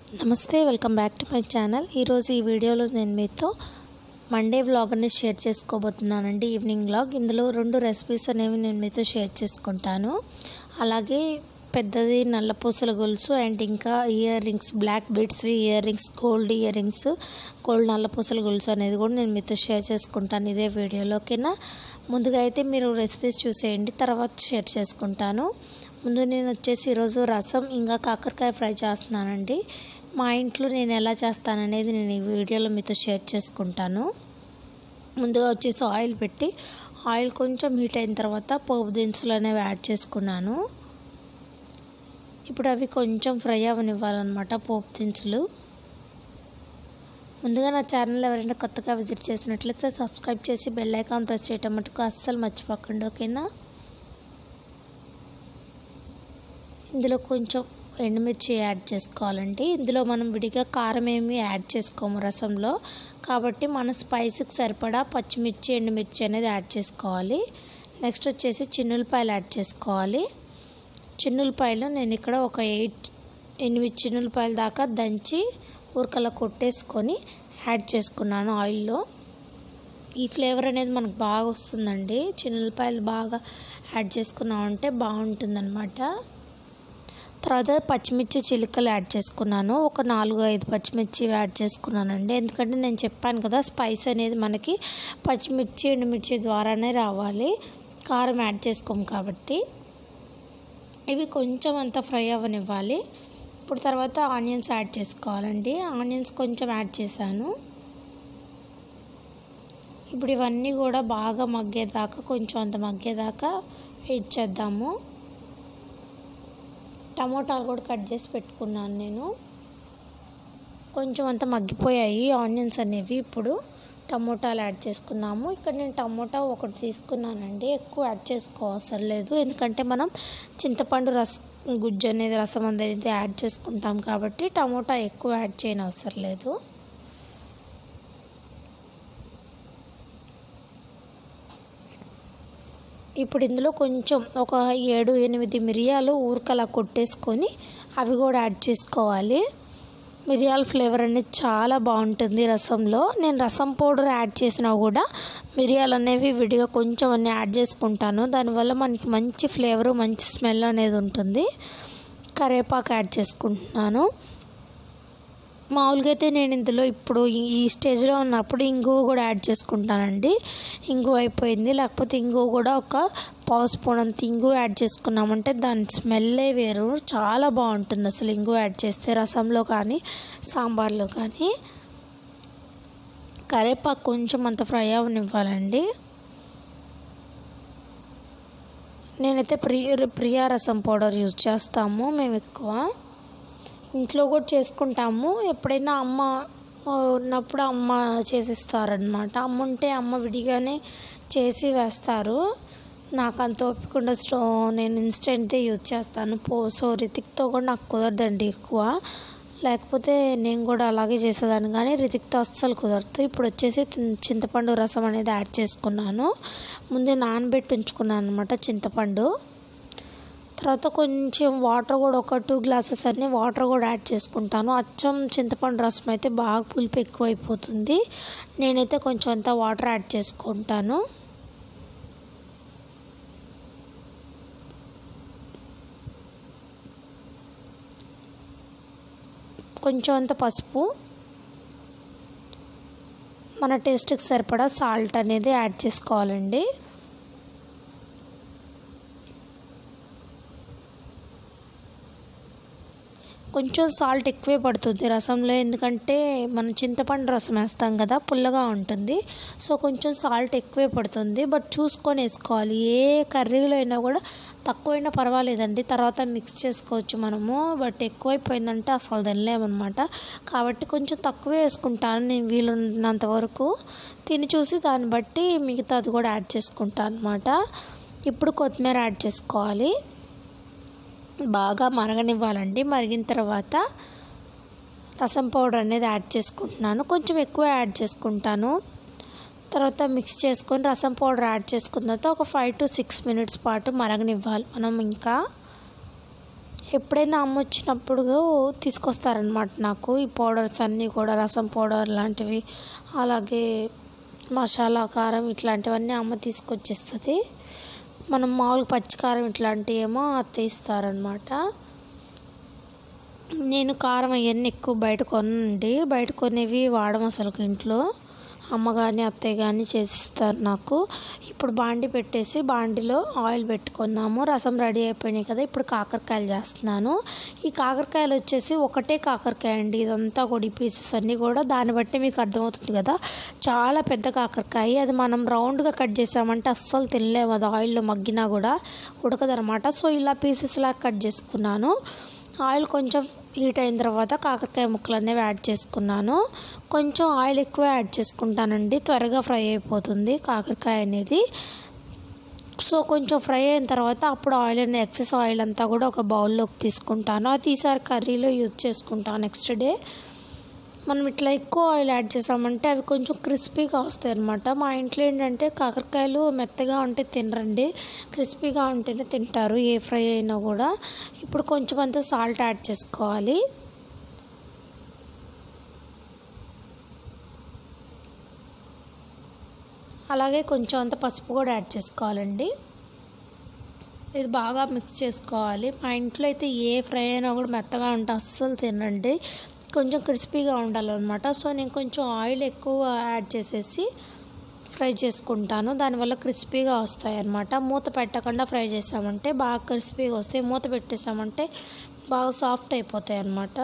నమస్తే welcome back to my channel ఈరోజు ఈ వీడియోలో నేను మీతో మండే వ్లాగ్ అనేది షేర్ చేసుకోబోతున్నానండి ఈవినింగ్ వ్లాగ్ ఇందులో రెండు రెసిపీస్ అనేవి నేను మీతో షేర్ చేసుకుంటాను అలాగే పెద్దది నల్లపూసల గొలుసు అండ్ ఇంకా earrings black beads earrings gold earrings gold నల్లపూసల గొలుసు అనేది కూడా నేను మీతో షేర్ చేసుకుంటాను ఇదే వీడియోలో ఓకేనా ముందుగా అయితే మీరు రెసిపీస్ చూసేయండి తర్వాత షేర్ చేసుకుంటాను ముందు నేను వచ్చేసి ఈరోజు రసం ఇంకా కాకరకాయ ఫ్రై చేస్తున్నానండి మా ఇంట్లో నేను ఎలా చేస్తాననేది నేను ఈ వీడియోలో మీతో షేర్ చేసుకుంటాను ముందుగా వచ్చేసి ఆయిల్ పెట్టి ఆయిల్ కొంచెం హీట్ అయిన తర్వాత పోపు దినుసులు అనేవి యాడ్ చేసుకున్నాను ఇప్పుడు అవి కొంచెం ఫ్రై అవ్వనివ్వాలన్నమాట పోపు దినుసులు ముందుగా నా ఛానల్ ఎవరైనా కొత్తగా విజిట్ చేసినట్లయితే సబ్స్క్రైబ్ చేసి బెల్ ఐకాన్ ప్రెస్ చేయటం మటుకు అస్సలు మర్చిపోకండి ఓకేనా ఇందులో కొంచెం ఎండుమిర్చి యాడ్ చేసుకోవాలండి ఇందులో మనం విడిగా కారం ఏమి యాడ్ చేసుకోము రసంలో కాబట్టి మన స్పైసీకి సరిపడా పచ్చిమిర్చి ఎండుమిర్చి అనేది యాడ్ చేసుకోవాలి నెక్స్ట్ వచ్చేసి చిన్నులపాయలు యాడ్ చేసుకోవాలి చిన్నులపాయలు నేను ఇక్కడ ఒక ఎయిట్ ఎనిమిది చిన్నులపాయల దాకా దంచి ఉరకలా కొట్టేసుకొని యాడ్ చేసుకున్నాను ఆయిల్లో ఈ ఫ్లేవర్ అనేది మనకు బాగా వస్తుందండి చిన్నులపాయలు బాగా యాడ్ చేసుకున్నామంటే బాగుంటుందన్నమాట తర్వాత పచ్చిమిర్చి చిలుకలు యాడ్ చేసుకున్నాను ఒక నాలుగు ఐదు పచ్చిమిర్చి యాడ్ చేసుకున్నానండి ఎందుకంటే నేను చెప్పాను కదా స్పైస్ అనేది మనకి పచ్చిమిర్చి ఎండుమిర్చి ద్వారానే రావాలి కారం యాడ్ చేసుకోము కాబట్టి ఇవి కొంచెం అంత ఫ్రై అవ్వనివ్వాలి ఇప్పుడు తర్వాత ఆనియన్స్ యాడ్ చేసుకోవాలండి ఆనియన్స్ కొంచెం యాడ్ చేశాను ఇప్పుడు ఇవన్నీ కూడా బాగా మగ్గేదాకా కొంచెం అంత మగ్గేదాకా వెయిట్ చేద్దాము టమోటాలు కూడా కట్ చేసి పెట్టుకున్నాను నేను కొంచెం అంత మగ్గిపోయాయి ఆనియన్స్ అనేవి ఇప్పుడు టమోటాలు యాడ్ చేసుకుందాము ఇక్కడ నేను టమోటా ఒకటి తీసుకున్నానండి ఎక్కువ యాడ్ చేసుకోవసరం లేదు ఎందుకంటే మనం చింతపండు రస గుజ్జు అనేది రసం అనేది యాడ్ చేసుకుంటాం కాబట్టి టమోటా ఎక్కువ యాడ్ చేయని అవసరం లేదు ఇప్పుడు ఇందులో కొంచెం ఒక ఏడు ఎనిమిది మిరియాలు ఊరకలా కొట్టేసుకొని అవి కూడా యాడ్ చేసుకోవాలి మిరియాల ఫ్లేవర్ అనేది చాలా బాగుంటుంది రసంలో నేను రసం పౌడర్ యాడ్ చేసినా కూడా మిరియాలు అనేవి విడిగా కొంచెం అన్ని యాడ్ చేసుకుంటాను దానివల్ల మనకి మంచి ఫ్లేవరు మంచి స్మెల్ అనేది ఉంటుంది కరివేపాకు యాడ్ చేసుకుంటున్నాను మామూలుగా అయితే నేను ఇందులో ఇప్పుడు ఈ స్టేజ్లో ఉన్నప్పుడు ఇంగువ కూడా యాడ్ చేసుకుంటానండి ఇంగువ అయిపోయింది లేకపోతే ఇంగువ కూడా ఒక పావు స్పూన్ అంత ఇంగువ యాడ్ చేసుకున్నామంటే దాని స్మెల్లే వేరు చాలా బాగుంటుంది అసలు ఇంగువ యాడ్ చేస్తే రసంలో కానీ సాంబార్లో కానీ కరేపాకు కొంచెం అంత ఫ్రై అవనివ్వాలండి నేనైతే ప్రియ ప్రియా రసం పౌడర్ యూజ్ చేస్తాము మేము ఎక్కువ ఇంట్లో కూడా చేసుకుంటాము ఎప్పుడైనా అమ్మ ఉన్నప్పుడు అమ్మ చేసిస్తారనమాట అమ్మ ఉంటే అమ్మ విడిగానే చేసి వేస్తారు నాకు అంత ఓపిక స్టో నేను ఇన్స్టెంట్దే యూజ్ చేస్తాను పో సో రితిక్తో కూడా నాకు కుదరదండి ఎక్కువ లేకపోతే నేను కూడా అలాగే చేసేదాన్ని కానీ రితిక్తో అస్సలు కుదరదు ఇప్పుడు వచ్చేసి చింతపండు రసం అనేది యాడ్ చేసుకున్నాను ముందే నానబెట్టి ఉంచుకున్నాను అనమాట చింతపండు తర్వాత కొంచెం వాటర్ కూడా ఒక టూ గ్లాసెస్ అన్ని వాటర్ కూడా యాడ్ చేసుకుంటాను అచ్చం చింతపండు రసం అయితే బాగా పులుపు ఎక్కువ అయిపోతుంది నేనైతే కొంచెం అంతా వాటర్ యాడ్ చేసుకుంటాను కొంచెం అంత పసుపు మన టేస్ట్కి సరిపడా సాల్ట్ అనేది యాడ్ చేసుకోవాలండి కొంచెం సాల్ట్ ఎక్కువే పడుతుంది రసంలో ఎందుకంటే మనం చింతపండు రసం వేస్తాం కదా పుల్లగా ఉంటుంది సో కొంచెం సాల్ట్ ఎక్కువే పడుతుంది బట్ చూసుకొని వేసుకోవాలి ఏ కర్రీలో అయినా కూడా తక్కువైనా పర్వాలేదండి తర్వాత మిక్స్ చేసుకోవచ్చు మనము బట్ ఎక్కువైపోయిందంటే అసలు తినలేమన్నమాట కాబట్టి కొంచెం తక్కువే వేసుకుంటాను నేను వీలున్నంత వరకు తిని చూసి దాన్ని బట్టి మిగతాది కూడా యాడ్ చేసుకుంటాను అనమాట ఇప్పుడు కొత్తిమీర యాడ్ చేసుకోవాలి బాగా మరగనివ్వాలండి మరిగిన తర్వాత రసం పౌడర్ అనేది యాడ్ చేసుకుంటున్నాను కొంచెం ఎక్కువ యాడ్ చేసుకుంటాను తర్వాత మిక్స్ చేసుకొని రసం పౌడర్ యాడ్ చేసుకున్న తర్వాత ఒక ఫైవ్ టు సిక్స్ మినిట్స్ పాటు మరగనివ్వాలి మనం ఇంకా ఎప్పుడైనా అమ్మ వచ్చినప్పుడు తీసుకొస్తారనమాట నాకు ఈ పౌడర్స్ అన్నీ కూడా రసం పౌడర్ లాంటివి అలాగే మసాలా కారం ఇట్లాంటివన్నీ అమ్మ తీసుకొచ్చేస్తుంది మనం మామూలుగా పచ్చికారం ఇట్లాంటివి ఏమో అత్త ఇస్తారనమాట నేను కారం అవన్నీ ఎక్కువ బయట కొనండి బయట కొనేవి వాడడం అసలు ఇంట్లో అమ్మ కానీ అత్తయ్య కానీ చేసిస్తారు నాకు ఇప్పుడు బాండి పెట్టేసి బాండిలో ఆయిల్ పెట్టుకున్నాము రసం రెడీ అయిపోయినాయి కదా ఇప్పుడు కాకరకాయలు చేస్తున్నాను ఈ కాకరకాయలు వచ్చేసి ఒకటే కాకరకాయ అండి ఇదంతా కూడా ఈ పీసెస్ అన్నీ కూడా దాన్ని బట్టి మీకు అర్థమవుతుంది కదా చాలా పెద్ద కాకరకాయ అది మనం రౌండ్గా కట్ చేసామంటే అస్సలు తినలేము అది ఆయిల్లో మగ్గినా కూడా ఉడకదనమాట సో ఇలా పీసెస్ లాగా కట్ చేసుకున్నాను ఆయిల్ కొంచెం హీట్ అయిన తర్వాత కాకరకాయ ముక్కలు అనేవి యాడ్ చేసుకున్నాను కొంచెం ఆయిల్ ఎక్కువ యాడ్ చేసుకుంటానండి త్వరగా ఫ్రై అయిపోతుంది కాకరకాయ అనేది సో కొంచెం ఫ్రై అయిన తర్వాత అప్పుడు ఆయిల్ అనేది ఎక్సెస్ ఆయిల్ అంతా కూడా ఒక బౌల్లోకి తీసుకుంటాను అది ఈసారి కర్రీలో యూజ్ చేసుకుంటాను నెక్స్ట్ డే మనం ఇట్లా ఎక్కువ ఆయిల్ యాడ్ చేసామంటే అవి కొంచెం క్రిస్పీగా వస్తాయి అనమాట మా ఇంట్లో ఏంటంటే కాకరకాయలు మెత్తగా ఉంటే తినరండి క్రిస్పీగా ఉంటేనే తింటారు ఏ ఫ్రై అయినా కూడా ఇప్పుడు కొంచెం అంత సాల్ట్ యాడ్ చేసుకోవాలి అలాగే కొంచెం అంత పసుపు కూడా యాడ్ చేసుకోవాలండి ఇది బాగా మిక్స్ చేసుకోవాలి మా ఇంట్లో అయితే ఏ ఫ్రై అయినా కూడా మెత్తగా ఉంటే అస్సలు తినండి కొంచెం క్రిస్పీగా ఉండాలన్నమాట సో నేను కొంచెం ఆయిల్ ఎక్కువ యాడ్ చేసేసి ఫ్రై చేసుకుంటాను దానివల్ల క్రిస్పీగా వస్తాయి అన్నమాట మూత పెట్టకుండా ఫ్రై చేసామంటే బాగా క్రిస్పీగా వస్తాయి మూత పెట్టేసామంటే బాగా సాఫ్ట్ అయిపోతాయి అన్నమాట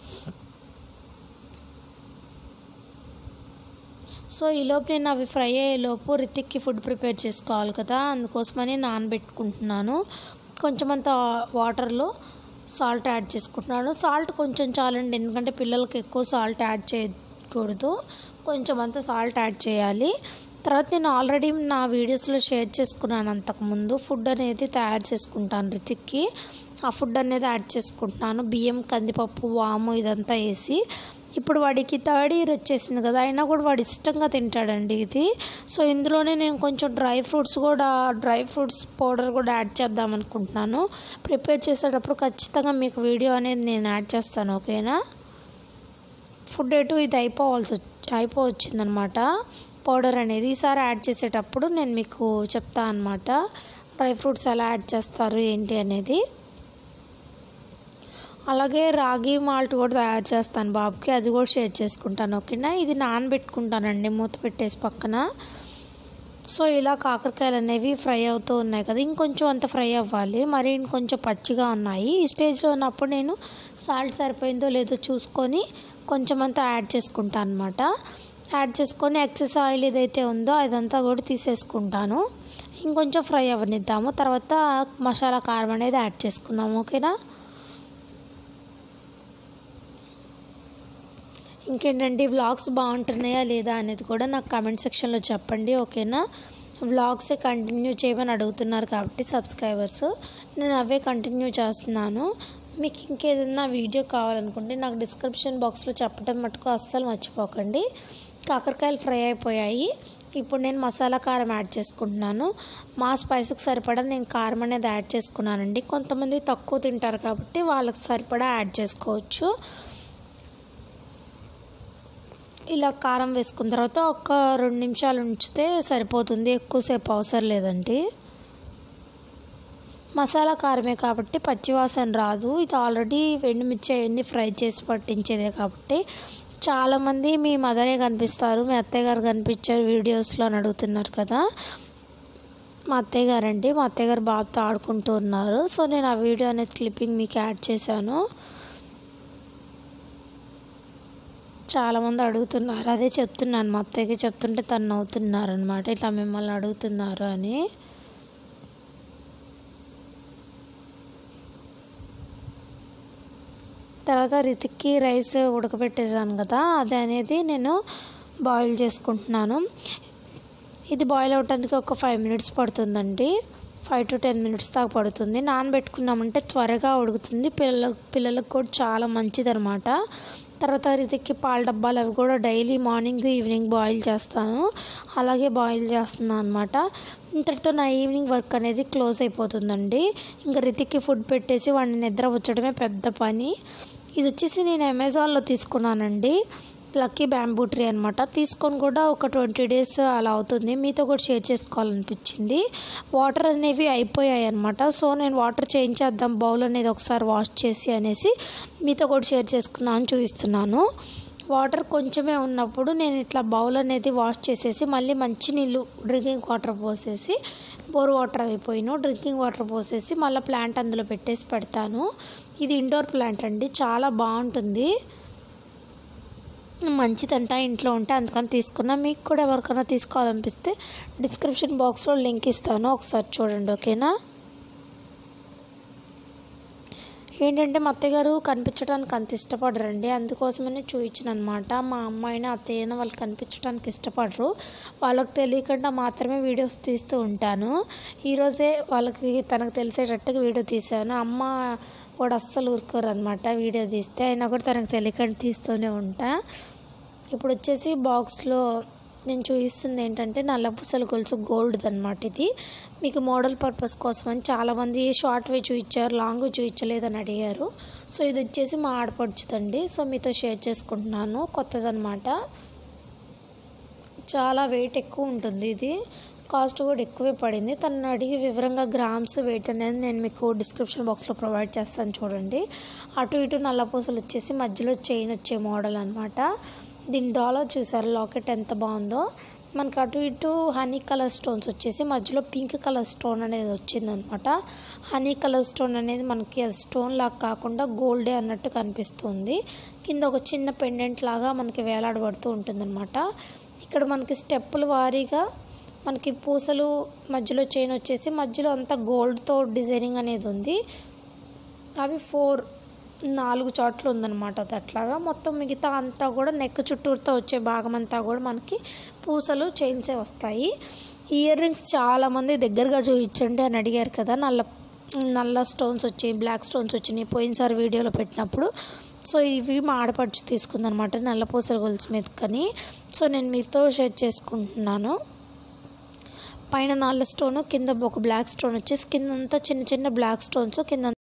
సో ఈలోపు నేను అవి ఫ్రై అయ్యేలోపు రితిక్కి ఫుడ్ ప్రిపేర్ చేసుకోవాలి కదా అందుకోసమని నానబెట్టుకుంటున్నాను కొంచెం అంత వాటర్లో సాల్ట్ యాడ్ చేసుకుంటున్నాను సాల్ట్ కొంచెం చాలండి ఎందుకంటే పిల్లలకి ఎక్కువ సాల్ట్ యాడ్ చేయకూడదు కొంచెం అంత సాల్ట్ యాడ్ చేయాలి తర్వాత నేను ఆల్రెడీ నా వీడియోస్లో షేర్ చేసుకున్నాను అంతకుముందు ఫుడ్ అనేది తయారు చేసుకుంటాను రితిక్కి ఆ ఫుడ్ అనేది యాడ్ చేసుకుంటున్నాను బియ్యం కందిపప్పు వాము ఇదంతా వేసి ఇప్పుడు వాడికి థర్డ్ ఇయర్ వచ్చేసింది కదా అయినా కూడా వాడు ఇష్టంగా తింటాడండి ఇది సో ఇందులోనే నేను కొంచెం డ్రై ఫ్రూట్స్ కూడా డ్రై ఫ్రూట్స్ పౌడర్ కూడా యాడ్ చేద్దాం అనుకుంటున్నాను ప్రిపేర్ చేసేటప్పుడు ఖచ్చితంగా మీకు వీడియో అనేది నేను యాడ్ చేస్తాను ఓకేనా ఫుడ్ ఎటు ఇది అయిపోవాల్సి వచ్చి అయిపోవచ్చిందనమాట పౌడర్ అనేది ఈసారి యాడ్ చేసేటప్పుడు నేను మీకు చెప్తాను అనమాట డ్రై ఫ్రూట్స్ ఎలా యాడ్ చేస్తారు ఏంటి అనేది అలాగే రాగి మాల్ట్ కూడా తయారు చేస్తాను బాబుకి అది కూడా షేర్ చేసుకుంటాను ఓకేనా ఇది నానబెట్టుకుంటానండి మూత పెట్టేసి పక్కన సో ఇలా కాకరకాయలు అనేవి ఫ్రై అవుతూ ఉన్నాయి కదా ఇంకొంచెం అంత ఫ్రై అవ్వాలి మరి ఇంకొంచెం పచ్చిగా ఉన్నాయి ఈ స్టేజ్లో ఉన్నప్పుడు నేను సాల్ట్ సరిపోయిందో లేదో చూసుకొని కొంచెం అంతా యాడ్ చేసుకుంటాను అనమాట యాడ్ చేసుకొని ఎక్సెస్ ఆయిల్ ఏదైతే ఉందో అదంతా కూడా తీసేసుకుంటాను ఇంకొంచెం ఫ్రై అవ్వనిద్దాము తర్వాత మసాలా కారం అనేది యాడ్ చేసుకుందాము ఓకేనా ఇంకేంటంటే వ్లాగ్స్ బాగుంటున్నాయా లేదా అనేది కూడా నాకు కామెంట్ సెక్షన్లో చెప్పండి ఓకేనా వ్లాగ్సే కంటిన్యూ చేయమని అడుగుతున్నారు కాబట్టి సబ్స్క్రైబర్స్ నేను అవే కంటిన్యూ చేస్తున్నాను మీకు ఇంకేదన్నా వీడియో కావాలనుకుంటే నాకు డిస్క్రిప్షన్ బాక్స్లో చెప్పడం మటుకు అస్సలు మర్చిపోకండి కాకరకాయలు ఫ్రై అయిపోయాయి ఇప్పుడు నేను మసాలా కారం యాడ్ చేసుకుంటున్నాను మా స్పైస్కి సరిపడా నేను కారం అనేది యాడ్ చేసుకున్నానండి కొంతమంది తక్కువ తింటారు కాబట్టి వాళ్ళకి సరిపడా యాడ్ చేసుకోవచ్చు ఇలా కారం వేసుకున్న తర్వాత ఒక రెండు నిమిషాలు ఉంచితే సరిపోతుంది ఎక్కువసేపు అవసరం లేదండి మసాలా కారమే కాబట్టి పచ్చివాసన రాదు ఇది ఆల్రెడీ ఎండుమిర్చి అవన్నీ ఫ్రై చేసి పట్టించేదే కాబట్టి చాలామంది మీ మదరే కనిపిస్తారు మీ అత్తయ్య గారు కనిపించారు వీడియోస్లో అని అడుగుతున్నారు కదా మా అత్తయ్య గారండి మా అత్తయ్య గారు బాబుతో ఆడుకుంటూ ఉన్నారు సో నేను ఆ వీడియో అనేది క్లిప్పింగ్ మీకు యాడ్ చేశాను చాలామంది అడుగుతున్నారు అదే చెప్తున్నాను మా అత్తయ్యకి చెప్తుంటే తను నవ్వుతున్నారు అనమాట ఇట్లా మిమ్మల్ని అడుగుతున్నారు అని తర్వాత రితిక్కి రైస్ ఉడకబెట్టేసాను కదా అది అనేది నేను బాయిల్ చేసుకుంటున్నాను ఇది బాయిల్ అవడానికి ఒక ఫైవ్ మినిట్స్ పడుతుందండి ఫైవ్ టు టెన్ మినిట్స్ దాకా పడుతుంది నానబెట్టుకున్నామంటే త్వరగా ఉడుకుతుంది పిల్లల పిల్లలకు కూడా చాలా మంచిదన్నమాట తర్వాత రితిక్కి పాల డబ్బాలు అవి కూడా డైలీ మార్నింగ్ ఈవినింగ్ బాయిల్ చేస్తాను అలాగే బాయిల్ చేస్తున్నాను అనమాట ఇంతటితో నా ఈవినింగ్ వర్క్ అనేది క్లోజ్ అయిపోతుందండి ఇంకా రితిక్కి ఫుడ్ పెట్టేసి వాడిని నిద్ర వచ్చడమే పెద్ద పని ఇది వచ్చేసి నేను అమెజాన్లో తీసుకున్నానండి లక్కీ బ్యాంబూ ట్రీ అనమాట తీసుకొని కూడా ఒక ట్వంటీ డేస్ అలా అవుతుంది మీతో కూడా షేర్ చేసుకోవాలనిపించింది వాటర్ అనేవి అయిపోయాయి అనమాట సో నేను వాటర్ చేంజ్ చేద్దాం బౌల్ అనేది ఒకసారి వాష్ చేసి అనేసి మీతో కూడా షేర్ చేసుకుందాం అని చూపిస్తున్నాను వాటర్ కొంచెమే ఉన్నప్పుడు నేను ఇట్లా బౌల్ అనేది వాష్ చేసేసి మళ్ళీ మంచి నీళ్ళు డ్రింకింగ్ వాటర్ పోసేసి బోర్ వాటర్ అయిపోయిను డ్రింకింగ్ వాటర్ పోసేసి మళ్ళీ ప్లాంట్ అందులో పెట్టేసి పెడతాను ఇది ఇండోర్ ప్లాంట్ అండి చాలా బాగుంటుంది మంచిదంట ఇంట్లో ఉంటే అందుకని తీసుకున్నా మీకు కూడా ఎవరికైనా తీసుకోవాలనిపిస్తే డిస్క్రిప్షన్ బాక్స్లో లింక్ ఇస్తాను ఒకసారి చూడండి ఓకేనా ఏంటంటే మా అత్తయ్య గారు కనిపించడానికి అంత ఇష్టపడరండి అందుకోసమనే చూయించిన అనమాట మా అమ్మాయిని అత్తయ్యన వాళ్ళు కనిపించడానికి ఇష్టపడరు వాళ్ళకి తెలియకుండా మాత్రమే వీడియోస్ తీస్తూ ఉంటాను ఈరోజే వాళ్ళకి తనకు తెలిసేటట్టుగా వీడియో తీశాను అమ్మ కూడా అస్సలు ఊరుకోరు అనమాట వీడియో తీస్తే అయినా కూడా తనకు తెలియకుండా తీస్తూనే ఉంటా ఇప్పుడు వచ్చేసి బాక్స్లో నేను చూపిస్తుంది ఏంటంటే నల్ల పూసల గొలుసు గోల్డ్ అనమాట ఇది మీకు మోడల్ పర్పస్ కోసం అని చాలామంది షార్ట్ వే చూపించారు లాంగ్ చూపించలేదని అడిగారు సో ఇది వచ్చేసి మా ఆడపడుచుదండి సో మీతో షేర్ చేసుకుంటున్నాను కొత్తదనమాట చాలా వెయిట్ ఎక్కువ ఉంటుంది ఇది కాస్ట్ కూడా ఎక్కువే పడింది తనను అడిగి వివరంగా గ్రామ్స్ వెయిట్ అనేది నేను మీకు డిస్క్రిప్షన్ బాక్స్లో ప్రొవైడ్ చేస్తాను చూడండి అటు ఇటు నల్లపూసలు వచ్చేసి మధ్యలో చైన్ వచ్చే మోడల్ అనమాట దీని డాలర్ చూసారు లాకెట్ ఎంత బాగుందో మనకి అటు ఇటు హనీ కలర్ స్టోన్స్ వచ్చేసి మధ్యలో పింక్ కలర్ స్టోన్ అనేది వచ్చిందనమాట హనీ కలర్ స్టోన్ అనేది మనకి స్టోన్ లాగా కాకుండా గోల్డే అన్నట్టు కనిపిస్తుంది కింద ఒక చిన్న పెండెంట్ లాగా మనకి వేలాడబడుతూ ఉంటుందన్నమాట ఇక్కడ మనకి స్టెప్పుల వారీగా మనకి పూసలు మధ్యలో చైన్ వచ్చేసి మధ్యలో అంతా గోల్డ్తో డిజైనింగ్ అనేది ఉంది అవి ఫోర్ నాలుగు చోట్ల ఉందన్నమాట అది అట్లాగా మొత్తం మిగతా అంతా కూడా నెక్ చుట్టూరుతో వచ్చే భాగం అంతా కూడా మనకి పూసలు చైన్సే వస్తాయి ఇయర్ రింగ్స్ చాలామంది దగ్గరగా చూపించండి అని అడిగారు కదా నల్ల నల్ల స్టోన్స్ వచ్చాయి బ్లాక్ స్టోన్స్ వచ్చినాయి పోయినసారి వీడియోలో పెట్టినప్పుడు సో ఇవి మా ఆడపడుచు తీసుకుందనమాట నల్ల పూసల గొలుసు మీద కానీ సో నేను మీతో షేర్ చేసుకుంటున్నాను పైన నల్ల స్టోన్ కింద ఒక బ్లాక్ స్టోన్ వచ్చేసి కింద అంతా చిన్న చిన్న బ్లాక్ స్టోన్స్ కింద